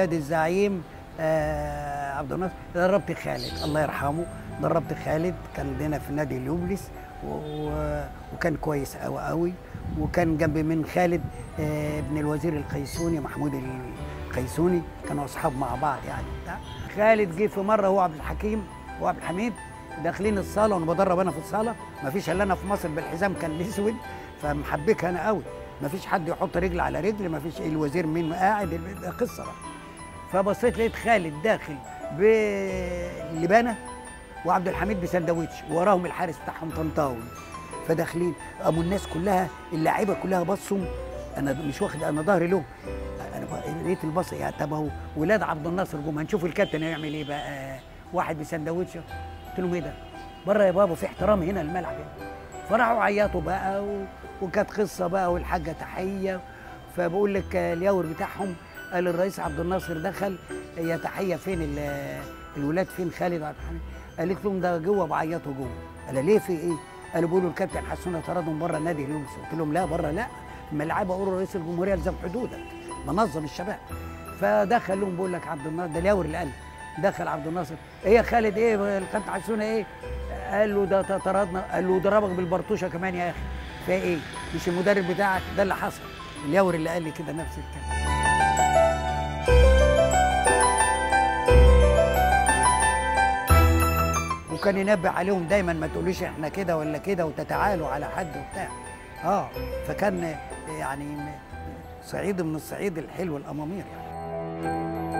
نادي الزعيم آه عبد الناصر دربت خالد الله يرحمه دربت خالد كان عندنا في نادي اليوبلس و... و- وكان كويس قوي قوي وكان جنب من خالد آه ابن الوزير القيسوني محمود القيسوني كانوا اصحاب مع بعض يعني بتاع. خالد جه في مره هو عبد الحكيم وعبد الحميد داخلين الصاله وانا بدرب انا في الصاله ما فيش الا انا في مصر بالحزام كان الاسود فمحبكها انا قوي ما فيش حد يحط رجل على رجل ما فيش الوزير مين قاعد ده قصه بقى فبصيت لقيت خالد داخل بلبانه وعبد الحميد بسندوتش وراهم الحارس بتاعهم طنطاوي فداخلين قاموا الناس كلها اللعيبه كلها بصوا انا مش واخد انا ظهري له انا بقى- لقيت البص يعني طب اهو ولاد عبد الناصر جم هنشوف الكابتن هيعمل ايه بقى واحد بسندوتش قلت لهم ايه ده بره يا بابا في احترام هنا الملعب هنا فراحوا عيطوا بقى و... وكانت قصه بقى والحاجه تحيه فبقول لك آه، الياور بتاعهم قال الرئيس عبد الناصر دخل يا تحيه فين ال- الولاد فين خالد وعبد الحميد قالت لهم ده جوه بعيطوا جوه قال ليه في ايه؟ قالوا بيقولوا الكابتن حسون طردهم بره النادي اليومس قلت لهم لا بره لا الملعب اقول رئيس الجمهوريه الزم حدودك منظم الشباب فدخل لهم بيقول لك عبد الناصر ده الياور اللي قال دخل عبد الناصر ايه يا خالد ايه الكابتن حسون ايه؟ قال له ده طردنا قال له ضربك بالبرطوشه كمان يا اخي فيها ايه؟ مش المدرب بتاعك ده اللي حصل الياور اللي قال لي كده نفس الكلام وكان ينبه عليهم دايما ما تقولوش احنا كده ولا كده وتتعالوا على حد وبتاع اه فكان يعني صعيد من الصعيد الحلو الامامير يعني